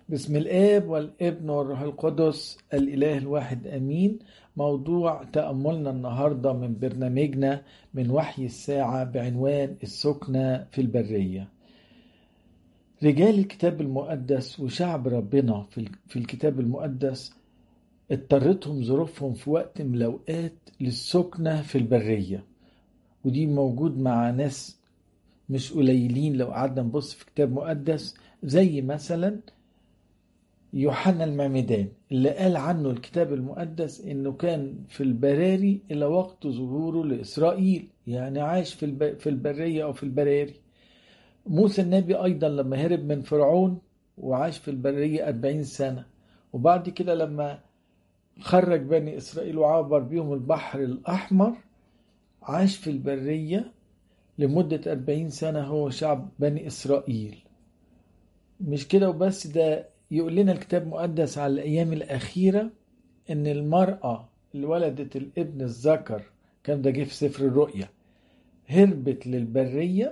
بسم الآب والابن والروح القدس الإله الواحد أمين موضوع تأملنا النهاردة من برنامجنا من وحي الساعة بعنوان السكنة في البرية رجال الكتاب المقدس وشعب ربنا في الكتاب المقدس اضطرتهم ظروفهم في وقت من الأوقات للسكنة في البرية ودي موجود مع ناس مش قليلين لو قعدنا نبص في كتاب مقدس زي مثلا يوحنا المعمدان اللي قال عنه الكتاب المقدس انه كان في البراري الى وقت ظهوره لاسرائيل يعني عاش في في البريه او في البراري موسى النبي ايضا لما هرب من فرعون وعاش في البريه أربعين سنه وبعد كده لما خرج بني اسرائيل وعبر بيهم البحر الاحمر عاش في البريه لمده أربعين سنه هو شعب بني اسرائيل مش كده وبس ده يقول لنا الكتاب المقدس على الأيام الأخيرة إن المرأة اللي ولدت الابن الذكر كان ده جه في سفر الرؤيا هربت للبرية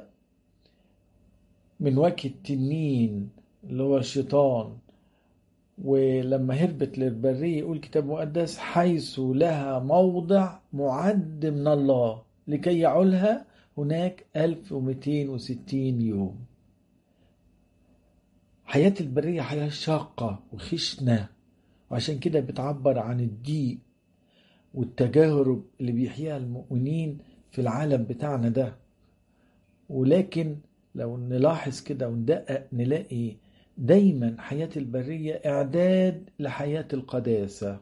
من وجه التنين اللي هو الشيطان ولما هربت للبرية يقول الكتاب المقدس حيث لها موضع معد من الله لكي يعولها هناك 1260 يوم حياة البرية حياة شاقة وخشنة وعشان كده بتعبر عن الضيق والتجارب اللي بيحياها المؤمنين في العالم بتاعنا ده ولكن لو نلاحظ كده وندقق نلاقي دايما حياة البرية إعداد لحياة القداسة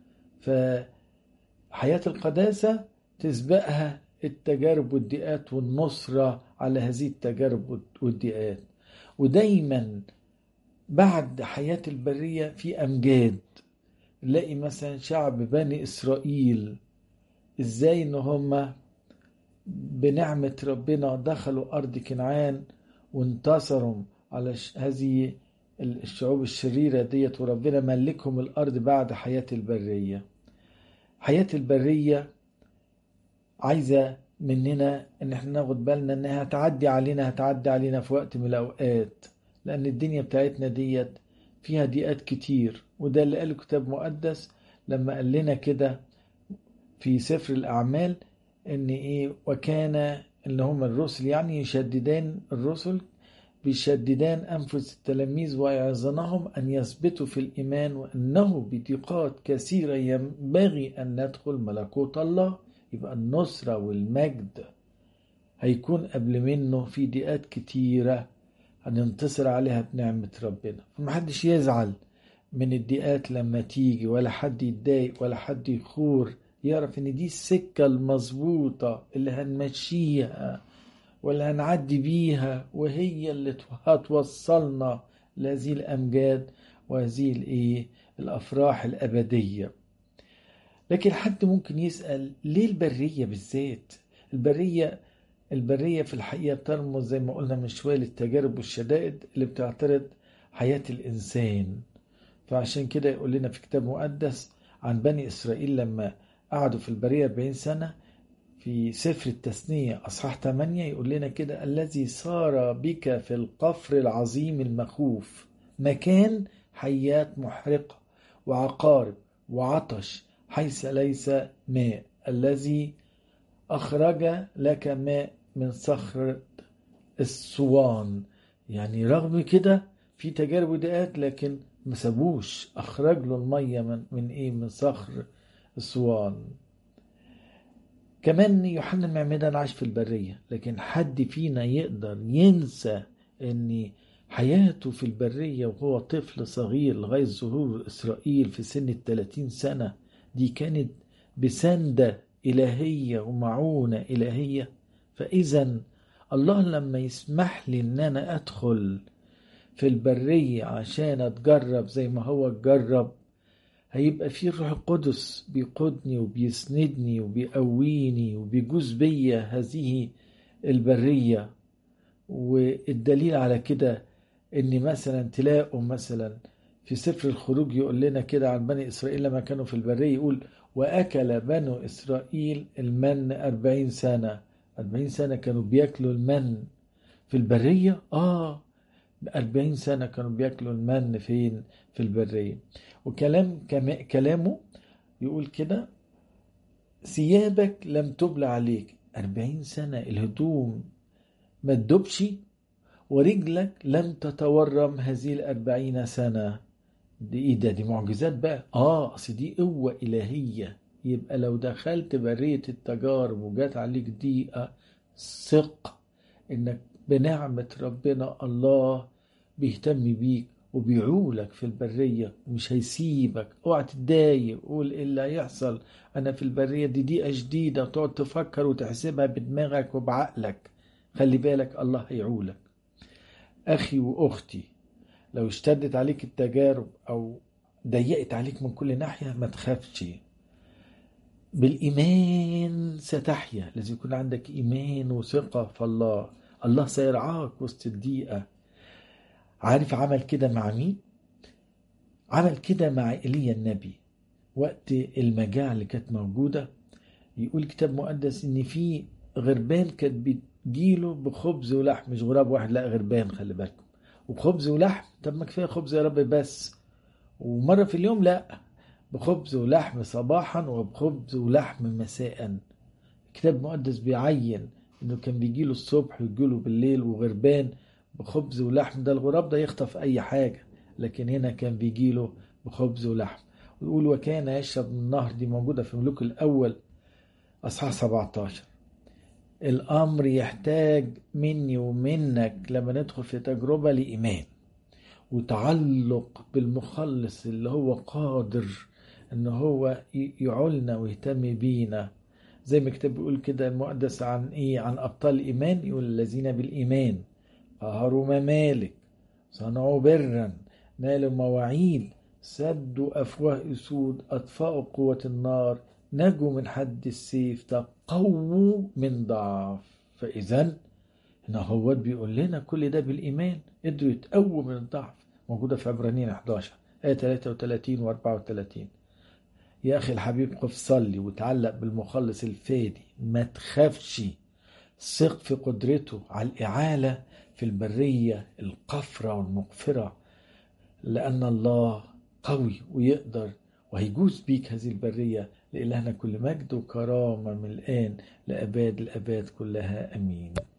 فحياة القداسة تسبقها التجارب والضيقات والنصرة على هذه التجارب والضيقات ودايما بعد حياة البرية في أمجاد نلاقي مثلا شعب بني إسرائيل إزاي إن هم بنعمة ربنا دخلوا أرض كنعان وانتصروا على هذه الشعوب الشريرة ديت وربنا ملكهم الأرض بعد حياة البرية حياة البرية عايزة مننا إن احنا ناخد بالنا إنها هتعدي علينا هتعدي علينا في وقت من الأوقات لأن الدنيا بتاعتنا ديت فيها ضيقات كتير وده اللي قاله كتاب مقدس لما قال لنا كده في سفر الأعمال إن إيه وكان اللي هم الرسل يعني يشددان الرسل بيشددان أنفس التلاميذ ويعظنهم أن يثبتوا في الإيمان وأنه بضيقات كثيرة ينبغي أن ندخل ملكوت الله يبقى النصرة والمجد هيكون قبل منه في ضيقات كتيره هننتصر عليها بنعمة ربنا فمحدش يزعل من الضيقات لما تيجي ولا حد يتضايق ولا حد يخور يعرف ان دي السكة المظبوطة اللي هنمشيها ولا هنعدي بيها وهي اللي هتوصلنا لهذه الأمجاد وهذه الايه الأفراح الأبدية لكن حد ممكن يسأل ليه البرية بالذات البرية البرية في الحقيقة ترمز زي ما قلنا من شوية للتجارب والشدائد اللي بتعترض حياة الإنسان فعشان كده يقول لنا في كتاب مقدس عن بني إسرائيل لما قعدوا في البرية 40 سنة في سفر التثنية أصحاح 8 يقول لنا كده الذي صار بك في القفر العظيم المخوف مكان حيات محرقة وعقارب وعطش حيث ليس ماء الذي أخرج لك ماء من صخرة الصوان يعني رغم كده في تجارب ودقات لكن ما سابوش أخرج له المية من, من إيه من صخر الصوان كمان يوحنا المعمدان عاش في البرية لكن حد فينا يقدر ينسى أن حياته في البرية وهو طفل صغير لغاية ظهور إسرائيل في سن الثلاثين سنة دي كانت بسندة إلهية ومعونة إلهية فإذا الله لما يسمح لي إن أنا أدخل في البرية عشان أتجرب زي ما هو اتجرب هيبقى في الروح القدس بيقودني وبيسندني وبيقويني وبيجوز بيا هذه البرية والدليل على كده ان مثلا تلاقوا مثلا في سفر الخروج يقول لنا كده عن بني اسرائيل لما كانوا في البرية يقول وأكل بنو إسرائيل المن أربعين سنة أربعين سنة كانوا بياكلوا المن في البرية آه أربعين سنة كانوا بياكلوا المن فين في البرية وكلام كما كلامه يقول كده ثيابك لم تبلى عليك أربعين سنة الهدوم ما تدوبش ورجلك لم تتورم هذه الأربعين سنة دي ايه ده دي معجزات بقى اه اصل دي قوة إلهية يبقى لو دخلت برية التجارب وجات عليك ضيقة ثق انك بنعمة ربنا الله بيهتم بيك وبيعولك في البرية ومش هيسيبك اوعى تتضايق قول ايه اللي هيحصل انا في البرية دي دقيقة جديدة تقعد تفكر وتحسبها بدماغك وبعقلك خلي بالك الله هيعولك اخي واختي لو اشتدت عليك التجارب او ضيقت عليك من كل ناحية ما تخافش بالإيمان ستحيا لازم يكون عندك إيمان وثقة في الله الله سيرعاك وسط الضيقة عارف عمل كده مع مين؟ عمل كده مع إيليا النبي وقت المجاعة اللي كانت موجودة يقول كتاب مقدس إن في غربان كانت بتجيله بخبز ولحم مش غراب واحد لا غربان خلي بالكم وبخبز ولحم طب ما كفايه خبز يا رب بس ومرة في اليوم لا بخبز ولحم صباحا وبخبز ولحم مساء الكتاب المقدس بيعين انه كان بيجيله الصبح ويجيله بالليل وغربان بخبز ولحم ده الغراب ده يخطف اي حاجة لكن هنا كان بيجيله بخبز ولحم ويقول وكان يشرب من النهر دي موجودة في ملوك الأول أصحاح 17 الأمر يحتاج مني ومنك لما ندخل في تجربة لإيمان وتعلق بالمخلص اللي هو قادر ان هو يعولنا ويهتم بينا زي ما الكتاب بيقول كده المقدس عن ايه عن ابطال الايمان يقول الذين بالايمان قهروا ممالك صنعوا برا نالوا مواعيد سدوا افواه اسود اطفاوا قوه النار نجوا من حد السيف تقووا من ضعف فاذا هنا هو بيقول لنا كل ده بالايمان قدروا يتقووا من الضعف موجوده في عبرانيين 11 ايه 33 و 34 يا أخي الحبيب قف صلي وتعلق بالمخلص الفادي ما تخافش ثق في قدرته على الإعالة في البرية القفرة والمغفرة لأن الله قوي ويقدر وهيجوز بيك هذه البرية لإلهنا كل مجد وكرامة من الآن لأباد الأباد كلها أمين